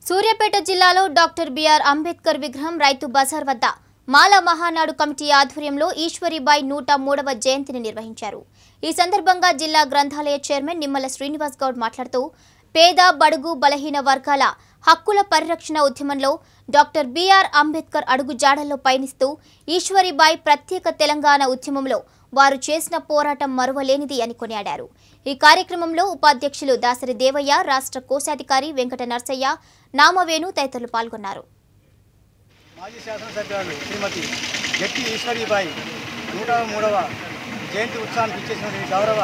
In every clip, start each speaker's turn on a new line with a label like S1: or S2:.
S1: సూర్యాపేట జిల్లాలో doctor BR Ambedkar విగ్రహం రైతు బజార్ వద్ద మాల మహానాడు కమిటీ ఆధ్వర్యంలో ఈశ్వరీబాయి నూట మూడవ జయంతిని నిర్వహించారు ఈ సందర్భంగా జిల్లా గ్రంథాలయ చైర్మన్ నిమ్మల శ్రీనివాస్ గౌడ్ మాట్లాడుతూ పేద బడుగు బలహీన వర్గాల హక్కుల పరిరక్షణ ఉద్యమంలో డాక్టర్ బిఆర్ అంబేద్కర్ అడుగు జాడల్లో పయనిస్తూ ఈశ్వరీబాయి ప్రత్యేక తెలంగాణ ఉద్యమంలో వారు చేసిన పోరాటం మరువలేనిది అని కొనియాడారు ఈ కార్యక్రమంలో ఉపాధ్యక్షులు దాసరి దేవయ్య రాష్ట్ర కోశాధికారి వెంకట నర్సయ్య నామవేణు తదితరులు పాల్గొన్నారు
S2: మాజీ శాసనసభ్యురాలు శ్రీమతి జట్టి ఈశ్వరీబాయి నూట మూడవ జయంతి ఉత్సవానికి ఇచ్చేసిన గౌరవ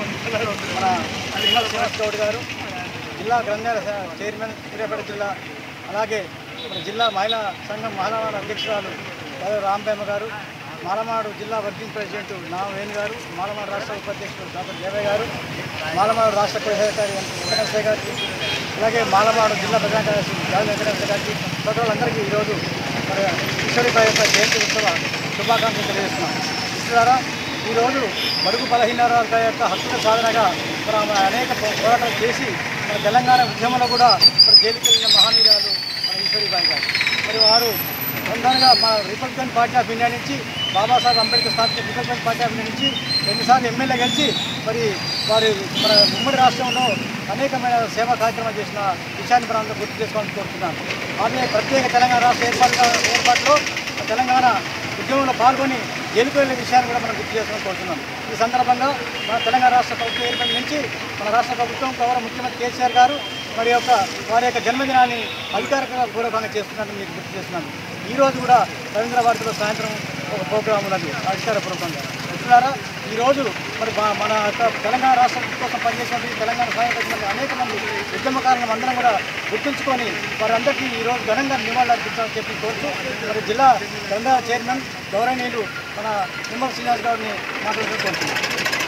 S2: మన నిమ్మల శ్రీనివాస్ గౌడ్ గారు జిల్లా గ్రంథాల స- చైర్మన్ సూర్యాపేట జిల్లా అలాగే మన జిల్లా మహిళా సంఘం మహిళా అధ్యక్షురాలు గౌరవ రాంబేమ గారు మాలమాడు జిల్లా వర్కింగ్ ప్రెసిడెంట్ నా వేణు గారు మాలమాడు రాష్ట్ర ఉపాధ్యక్షుడు డాక్టర్ దేవయ్య గారు మాలమాడు రాష్ట్ర కోశాధికారి వెంకటేశ్వర గారికి అలాగే మాలమాడు జిల్లా ప్రధాన కార్యదర్శి జాలి వెంకటేశ్వర గారికి సోదరులందరికీ ఈరోజు మరి ఈశ్వరిబాయి యొక్క జయంతి ఉత్సవ శుభాకాంక్షలు తెలియజేస్తున్నాం ఇస్తున్నారా ఈరోజు బడుగు బలహీన వర్గాల యొక్క హక్కుల సాధనగా మరి ఆమె అనేక పో- పోరాటాలు చేసి మన తెలంగాణ ఉద్యమంలో కూడా మరి జైలుకి వెళ్ళిన మహానీయురాలు మన ఈశ్వరీబాయి గారు మరి వారు ప్రధానంగా మన రిపబ్లికన్ పార్టీ ఆఫ్ ఇండియా నుంచి బాబాసాహెబ్ అంబేద్కర్ స్థాపించిన రిపబ్లికన్ పార్టీ ఆఫ్ ఇండియా నుంచి రెండుసార్లు ఎమ్మెల్యే గెలిచి మరి వారి మన ఉమ్మడి రాష్ట్రంలో అనేకమైన సేవా కార్యక్రమాలు చేసిన విషయాన్ని మనం అందరూ గుర్తు చేసుకోవాలని కోరుతున్నాను ఆమె ప్రత్యేక తెలంగాణ రాష్ట్ర ఏర్పాటు ఏర్పాటులో తెలంగాణ ఉద్యమంలో పాల్గొని జైలుకు వెళ్ళే విషయాన్ని కూడా మనం గుర్తు చేసుకోవాలని కోరుతున్నాం ఈ సందర్భంగా మన తెలంగాణ రాష్ట్ర ప్రభుత్వం ఏర్పడి నుంచి మన రాష్ట్ర ప్రభుత్వం గౌరవ ముఖ్యమంత్రి కేసీఆర్ గారు మరి యొక్క వారి యొక్క జన్మదినాన్ని అధికారిక పూర్వకంగా చేస్తున్నారని మీకు గుర్తు చేస్తున్నాను ఈ రోజు కూడా రవీంద్ర భారతిలో సాయంత్రం ఒక ప్రోగ్రాం ఉన్నది అధికారపూర్వకంగా మిత్రులారా ఈరోజు మరి మా- మన యొక్క తెలంగాణ రాష్ట్రం కోసం పనిచేసినటువంటి తెలంగాణ సాయం అనేక మంది ఉద్యమకారులను అందరం కూడా గుర్తుంచుకొని వారందరికీ ఈరోజు ఘనంగా నివాళులు అర్పించాలని చెప్పి కోరుతూ మరి జిల్లా గ్రంథాల చైర్మన్ గౌరవనీయులు మన నిమ్మల శ్రీనివాస్ గారిని మాట్లాడుతూ కోరుతున్నాను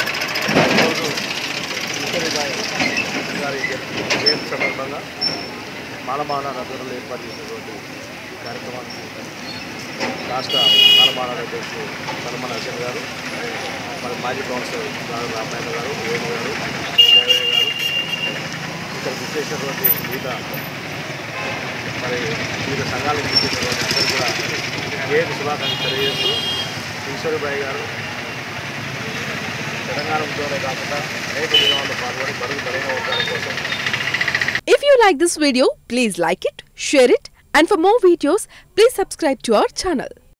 S3: ఈరోజు ఈశ్వరిబాయి గారి జయంతి సందర్భంగా మాలమాన రథులు ఏర్పాటు చేసినటువంటి ఈ కార్యక్రమానికి రాష్ట్ర మాలమాన అధ్యక్షులు సల్మాన్ హసన్ గారు మరి మాజీ కౌన్సిలర్ రావు రామాయణ గారు వేణు గారు దేవయ్య గారు ఇక్కడ విచ్చేసినటువంటి వివిధ మరి వివిధ సంఘాలకు విచ్చేసినటువంటి అందరూ కూడా జయంతి శుభాకాంక్షలు తెలియజేస్తూ ఈశ్వరిబాయి గారు తెలంగాణ ఉద్యోగమే కాకుండా అనేక ఉద్యమాల్లో పాల్గొని బరువు బలైన వర్గాల కోసం
S4: If you like this video, please like it, share it, and for more videos, please subscribe to our channel.